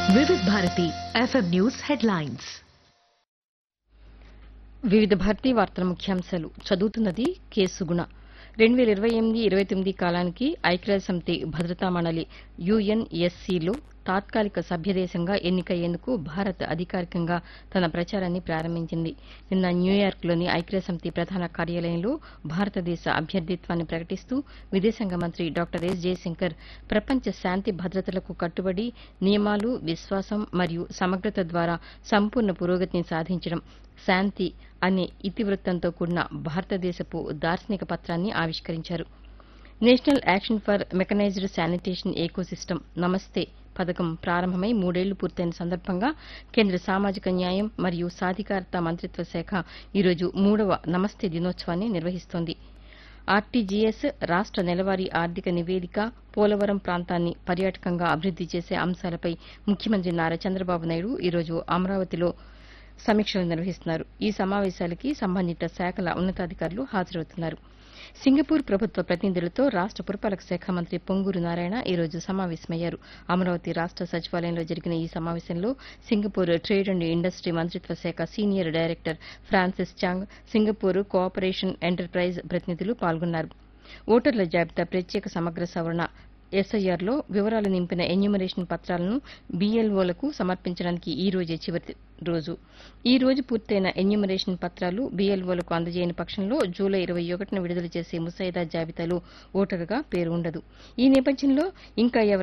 వివిధ Bharati FM news headlines వివిధ భారతీ వార్తల ముఖ్యాంశాలు చదువుతున్నది కె సుగుణ రెండు వేల ఇరవై ఎనిమిది ఇరవై తొమ్మిది కాలానికి ఐక్యరాజ్య సమితి భద్రతా మండలి యుఎన్ఎస్సీలో తాత్కాలిక సభ్యదేశంగా ఎన్నికయ్యేందుకు భారత్ అధికారికంగా తన ప్రచారాన్ని ప్రారంభించింది నిన్న న్యూయార్క్లోని ఐక్యరాజ్య సమితి ప్రధాన కార్యాలయంలో భారతదేశ అభ్యర్థిత్వాన్ని ప్రకటిస్తూ విదేశాంగ మంత్రి డాక్టర్ ఎస్ జయశంకర్ ప్రపంచ శాంతి భద్రతలకు కట్టుబడి నియమాలు విశ్వాసం మరియు సమగ్రత ద్వారా సంపూర్ణ పురోగతిని సాధించడం శాంతి అనే ఇతివృత్తంతో కూడిన భారతదేశపు దార్శనిక పత్రాన్ని ఆవిష్కరించారు national action for mechanised sanitation ecosystem Namaste పథకం ప్రారంభమై మూడేళ్లు పూర్తయిన సందర్భంగా కేంద్ర సామాజిక న్యాయం మరియు సాధికారత మంత్రిత్వ శాఖ ఈరోజు మూడవ నమస్తే దినోత్సవాన్ని నిర్వహిస్తోంది ఆర్టీజీఎస్ రాష్ట నెలవారీ ఆర్థిక నివేదిక పోలవరం ప్రాంతాన్ని పర్యాటకంగా అభివృద్ది చేసే అంశాలపై ముఖ్యమంత్రి నారా చంద్రబాబు నాయుడు ఈరోజు అమరావతిలో సమీక్షలు నిర్వహిస్తున్నారు ఈ సమావేశాలకి సంబంధిత శాఖల ఉన్నతాధికారులు హాజరవుతున్నారు సింగపూర్ ప్రభుత్వ ప్రతినిధులతో రాష్ట పురపాలక శాఖ మంత్రి పొంగూరు నారాయణ ఈ రోజు సమావేశమయ్యారు అమరావతి రాష్ట సచివాలయంలో జరిగిన ఈ సమావేశంలో సింగపూర్ ట్రేడ్ అండ్ ఇండస్ట్రీ మంత్రిత్వ శాఖ senior director Francis Chang Singapore cooperation enterprise ప్రతినిధులు పాల్గొన్నారు ఓటర్ల జాబితా ప్రత్యేక సమగ్ర సవరణ ఎస్ఐఆర్లో వివరాలు నింపిన ఎన్యూమరేషన్ పత్రాలను బీఎల్ఓలకు సమర్పించడానికి ఈ రోజే చివరి రోజు ఈ రోజు పూర్తయిన ఎన్యూమరేషన్ పత్రాలు బీఎల్ఓలకు అందజేయని పక్షంలో జూలై ఇరవై ఒకటిన విడుదల చేసే ముసాయిదా జాబితాలో ఓటరుగా పేరు ఉండదు ఈ నేపథ్యంలో ఇంకా ఎవరైనా